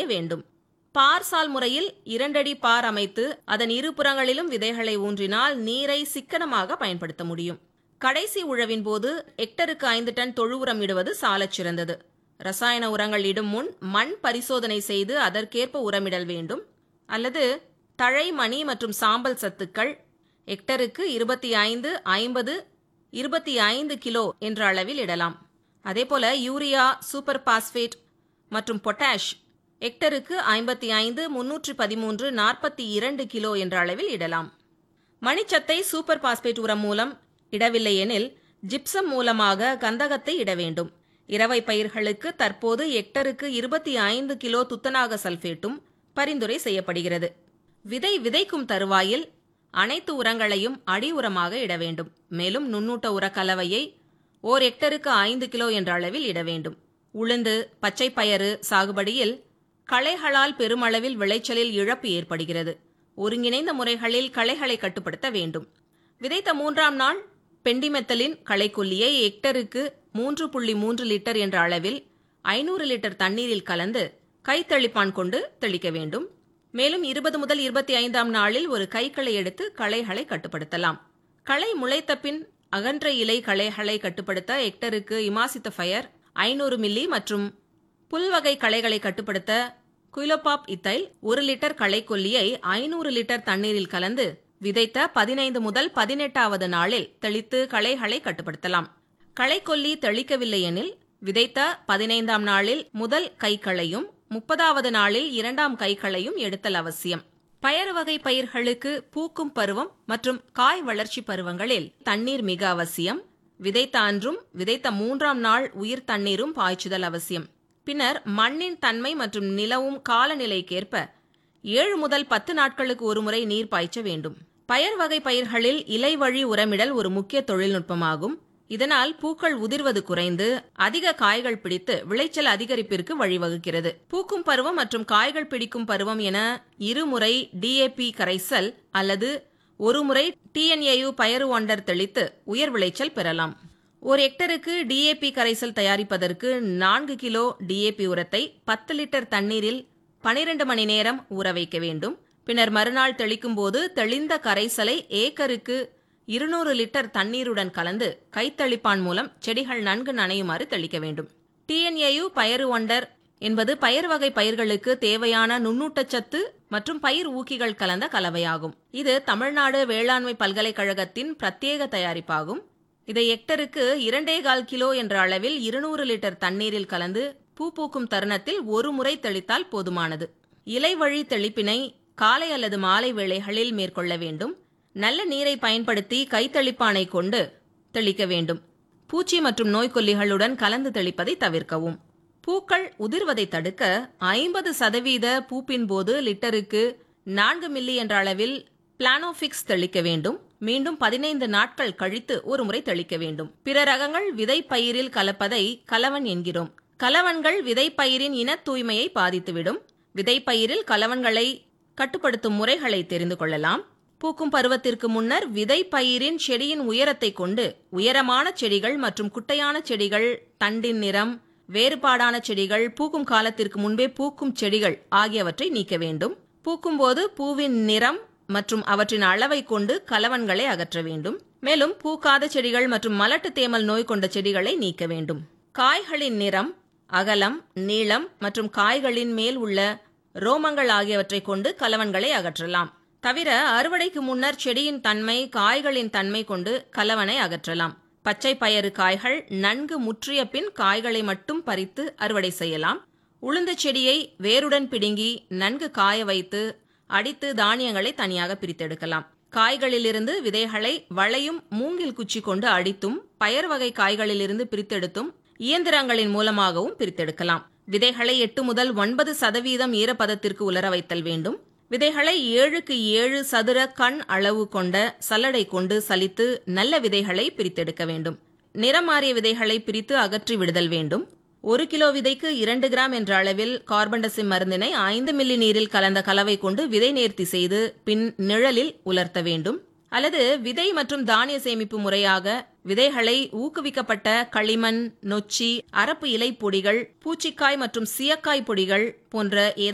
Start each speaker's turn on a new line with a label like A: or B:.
A: வேண்டும் பார்சால் முறையில் இரண்டடி பார் அமைத்து அதன் இருபுறங்களிலும் விதைகளை ஊன்றினால் நீரை சிக்கனமாக பயன்படுத்த முடியும் கடைசி உழவின் போது ஹெக்டருக்கு ஐந்து டன் தொழு உரம் இடுவது சாலச் சிறந்தது ரசாயன உரங்கள் இடும் முன் மண் பரிசோதனை செய்து அதற்கேற்ப உரமிடல் வேண்டும் அல்லது தழை மணி மற்றும் சாம்பல் சத்துக்கள் ஹெக்டருக்கு இருபத்தி ஐந்து ஐம்பது இருபத்தி ஐந்து கிலோ என்ற அளவில் இடலாம் அதேபோல யூரியா சூப்பர் பாஸ்பேட் மற்றும் பொட்டாஷ் ஹெக்டருக்கு ஐம்பத்தி ஐந்து முன்னூற்றி பதிமூன்று நாற்பத்தி இரண்டு கிலோ என்ற அளவில் இடலாம் மணிச்சத்தை சூப்பர் பாஸ்பேட் உரம் மூலம் இடவில்லை எனில் ஜிப்சம் மூலமாக கந்தகத்தை இட வேண்டும் இரவை பயிர்களுக்கு தற்போது ஹெக்டருக்கு இருபத்தி ஐந்து கிலோ துத்தநாக சல்பேட்டும் பரிந்துரை செய்யப்படுகிறது விதை விதைக்கும் தருவாயில் அனைத்து உரங்களையும் அடி உரமாக இட வேண்டும் மேலும் நுண்ணூட்ட உர கலவையை ஓர் ஹெக்டருக்கு ஐந்து கிலோ என்ற அளவில் இட வேண்டும் உளுந்து பச்சை பயறு சாகுபடியில் களைகளால் பெருமளவில் விளைச்சலில் இழப்பு ஏற்படுகிறது ஒருங்கிணைந்த முறைகளில் களைகளை கட்டுப்படுத்த வேண்டும் விதைத்த மூன்றாம் நாள் பெண்டிமெத்தலின் களைக்கொல்லியை ஹெக்டருக்கு மூன்று புள்ளி மூன்று லிட்டர் என்ற அளவில் ஐநூறு லிட்டர் தண்ணீரில் கலந்து கைத்தளிப்பான் கொண்டு தெளிக்க வேண்டும் மேலும் இருபது முதல் இருபத்தி ஐந்தாம் நாளில் ஒரு கைக்களை எடுத்து களைகளை கட்டுப்படுத்தலாம் களை முளைத்த பின் அகன்ற இலை களைகளை கட்டுப்படுத்த ஹெக்டருக்கு இமாசித்த ஃபயர் ஐநூறு மில்லி மற்றும் புல்வகை களைகளை கட்டுப்படுத்த குயிலோபாப் இத்தைல் ஒரு லிட்டர் களைக்கொல்லியை ஐநூறு லிட்டர் தண்ணீரில் கலந்து விதைத்த பதினைந்து முதல் பதினெட்டாவது நாளில் தெளித்து களைகளை கட்டுப்படுத்தலாம் களைக்கொல்லி தெளிக்கவில்லை எனில் விதைத்த பதினைந்தாம் நாளில் முதல் கைக்களையும் முப்பதாவது நாளில் இரண்டாம் கைக்களையும் எடுத்தல் அவசியம் பயறு வகை பயிர்களுக்கு பூக்கும் பருவம் மற்றும் காய் வளர்ச்சி பருவங்களில் தண்ணீர் மிக அவசியம் விதைத்த அன்றும் விதைத்த மூன்றாம் நாள் உயிர் தண்ணீரும் பாய்ச்சுதல் அவசியம் பின்னர் மண்ணின் தன்மை மற்றும் நிலவும் காலநிலைக்கேற்ப ஏழு முதல் பத்து நாட்களுக்கு ஒருமுறை நீர் பாய்ச்ச வேண்டும் பயர் வகை பயிர்களில் இலை வழி உரமிடல் ஒரு முக்கிய தொழில்நுட்பமாகும் இதனால் பூக்கள் உதிர்வது குறைந்து அதிக காய்கள் பிடித்து விளைச்சல் அதிகரிப்பிற்கு வழிவகுக்கிறது பூக்கும் பருவம் மற்றும் காய்கள் பிடிக்கும் பருவம் என இருமுறை டிஏபி கரைசல் அல்லது ஒருமுறை டிஎன்ஏயு பயறு ஒண்டர் தெளித்து உயர் விளைச்சல் பெறலாம் ஒரு ஹெக்டருக்கு டிஏபி கரைசல் தயாரிப்பதற்கு நான்கு கிலோ டிஏபி உரத்தை பத்து லிட்டர் தண்ணீரில் பனிரெண்டு மணி நேரம் ஊற வைக்க வேண்டும் பின்னர் மறுநாள் தெளிக்கும் போது தெளிந்த கரைசலை ஏக்கருக்கு இருநூறு லிட்டர் தண்ணீருடன் கலந்து கைத்தளிப்பான் மூலம் செடிகள் நன்கு நனையுமாறு தெளிக்க வேண்டும் டிஎன்ஏயு பயறு ஒண்டர் என்பது பயிர் வகை பயிர்களுக்கு தேவையான நுண்ணூட்டச்சத்து மற்றும் பயிர் ஊக்கிகள் கலந்த கலவையாகும் இது தமிழ்நாடு வேளாண்மை பல்கலைக்கழகத்தின் பிரத்யேக தயாரிப்பாகும் இதை ஹெக்டருக்கு இரண்டே கால் கிலோ என்ற அளவில் இருநூறு லிட்டர் தண்ணீரில் கலந்து பூ பூக்கும் தருணத்தில் ஒரு முறை தெளித்தால் போதுமானது இலை வழி தெளிப்பினை காலை அல்லது மாலை வேளைகளில் மேற்கொள்ள வேண்டும் நல்ல நீரை பயன்படுத்தி கைத்தளிப்பானை கொண்டு தெளிக்க வேண்டும் பூச்சி மற்றும் நோய்க்கொல்லிகளுடன் கலந்து தெளிப்பதை தவிர்க்கவும் பூக்கள் உதிர்வதை தடுக்க ஐம்பது சதவீத பூப்பின் போது லிட்டருக்கு நான்கு மில்லி என்ற அளவில் பிளானோபிக்ஸ் தெளிக்க வேண்டும் மீண்டும் பதினைந்து நாட்கள் கழித்து ஒருமுறை தெளிக்க வேண்டும் பிற ரகங்கள் விதை பயிரில் கலப்பதை கலவன் என்கிறோம் கலவன்கள் விதை பயிரின் இன தூய்மையை பாதித்துவிடும் விதை பயிரில் கலவன்களை கட்டுப்படுத்தும் முறைகளை தெரிந்து கொள்ளலாம் பூக்கும் பருவத்திற்கு முன்னர் விதை பயிரின் செடியின் உயரத்தை கொண்டு உயரமான செடிகள் மற்றும் குட்டையான செடிகள் தண்டின் நிறம் வேறுபாடான செடிகள் பூக்கும் காலத்திற்கு முன்பே பூக்கும் செடிகள் ஆகியவற்றை நீக்க வேண்டும் பூக்கும்போது பூவின் நிறம் மற்றும் அவற்றின் அளவை கொண்டு கலவன்களை அகற்ற வேண்டும் மேலும் பூக்காத செடிகள் மற்றும் மலட்டு தேமல் நோய் கொண்ட செடிகளை நீக்க வேண்டும் காய்களின் நிறம் அகலம் நீளம் மற்றும் காய்களின் மேல் உள்ள ரோமங்கள் ஆகியவற்றை கொண்டு கலவன்களை அகற்றலாம் தவிர அறுவடைக்கு முன்னர் செடியின் தன்மை காய்களின் தன்மை கொண்டு கலவனை அகற்றலாம் பச்சை பயறு காய்கள் நன்கு முற்றிய பின் காய்களை மட்டும் பறித்து அறுவடை செய்யலாம் உளுந்து செடியை வேருடன் பிடுங்கி நன்கு காய வைத்து அடித்து தானியங்களை தனியாக பிரித்தெடுக்கலாம் காய்களிலிருந்து விதைகளை வளையும் மூங்கில் குச்சி கொண்டு அடித்தும் பயர் வகை காய்களிலிருந்து பிரித்தெடுத்தும் இயந்திரங்களின் மூலமாகவும் பிரித்தெடுக்கலாம் விதைகளை எட்டு முதல் ஒன்பது சதவீதம் ஈரப்பதத்திற்கு உலர வைத்தல் வேண்டும் விதைகளை ஏழுக்கு ஏழு சதுர கண் அளவு கொண்ட சல்லடை கொண்டு சலித்து நல்ல விதைகளை பிரித்தெடுக்க வேண்டும் நிறம் மாறிய விதைகளை பிரித்து அகற்றி விடுதல் வேண்டும் ஒரு கிலோ விதைக்கு இரண்டு கிராம் என்ற அளவில் கார்பன்டசிம் மருந்தினை ஐந்து மில்லி நீரில் கலந்த கலவை கொண்டு விதை நேர்த்தி செய்து பின் நிழலில் உலர்த்த வேண்டும் அல்லது விதை மற்றும் தானிய சேமிப்பு முறையாக விதைகளை ஊக்குவிக்கப்பட்ட களிமண் நொச்சி அரப்பு இலை பொடிகள் பூச்சிக்காய் மற்றும் சியக்காய் பொடிகள் போன்ற